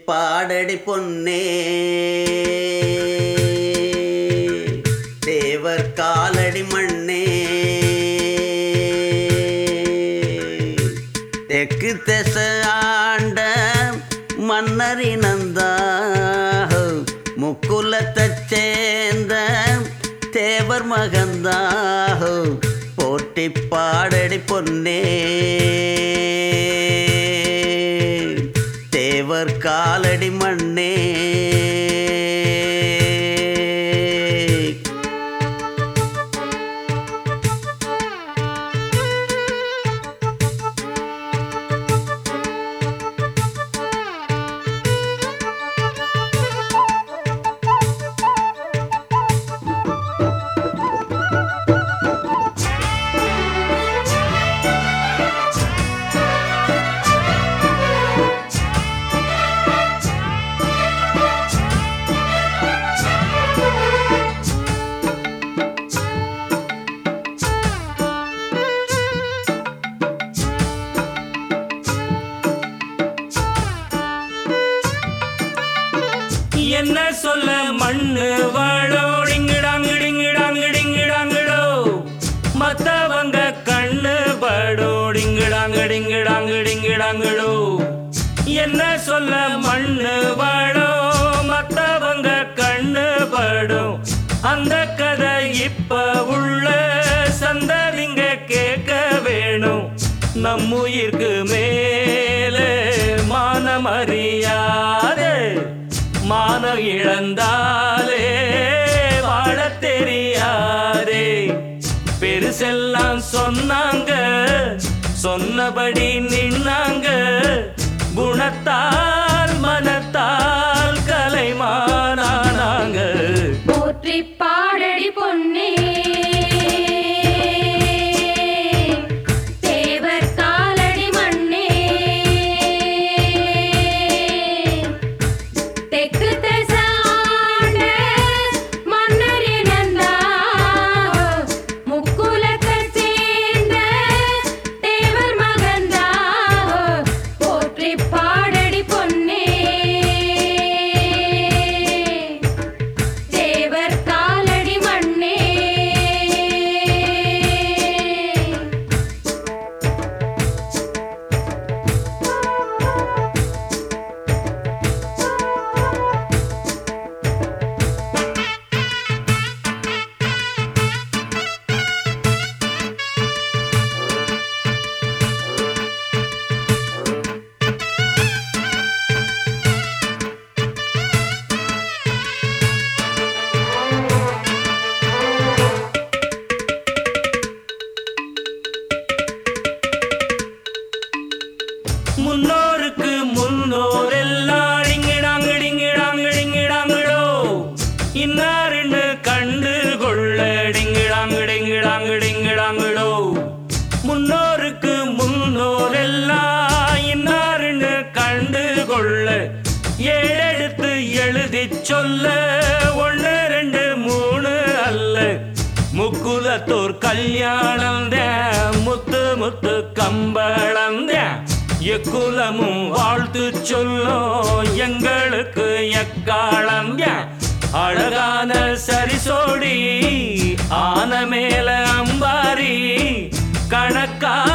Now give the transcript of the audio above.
பாடடி பொன்னே தேவர் காலடி மண்ணே தெற்கு திச ஆண்ட மன்னரினந்தா முக்குலத்தைச் சேர்ந்த தேவர் மகந்தாஹோ போட்டி பாடடி பொன்னே தேவர் காலடி மண்ணே என்ன சொல்ல மண்ணு வாழோ டிங்கிடாங்கிடிங்கிடாங்கிடிங்கிடாங்கிடோ மத்தவங்க கண்ணு படோ டிங்கிடாங்கிடிங்கிடாங்கிடிங்கிடாங்கிடோ என்ன சொல்ல மண்ணு வாழோ மத்தவங்க கண்ணு படும் அந்த கதை இப்ப உள்ள சந்ததிங்க கேட்க வேணும் நம்முயிர்க்கு மேலே மானமறியாதே மானம் இழந்தாலே வாழத் தெரியாதே பெருசெல்லாம் சொன்னாங்க சொன்னபடி நின்னாங்க குணத்தால் மனத்தால் கலைமானானாங்க போற்றி பாடடி பொன்னே தேவர் காலடி மண்ணே தெற்கு திசாண்ட மன்னர் இனந்தா முக்குலத்தைச் சேர்ந்த தேவர் மகந்தா போற்றி பாடடி பொன்னே தேவர் காலடி மண்ணே முன்னோருக்கு முன்னோர் எல்லாம் டிங்கிடாங்கிடிங்கிடாங்கிடிங்கிடாங்கிடோ இன்னாருன்னு கண்டு கொள்ள டிங்கிடாங்கிடிங்கிடாங்கிடிங்கிடாங்கிடோ முன்னோருக்கு முன்னோர் எல்லாம் இன்னாருன்னு கண்டு கொள்ள ஏழெடுத்து எழுதி சொல்ல ஒன்று ரெண்டு மூணு அல்ல முக்குலத்தோர் கல்யாணம் தான் முத்து முத்து கம்பளம் தான் எக்குலமும் வாழ்த்து சொல்லும் எங்களுக்கு எக்காலம் தான் அழகான சரிசோடி ஆன மேல அம்பாரி கணக்கா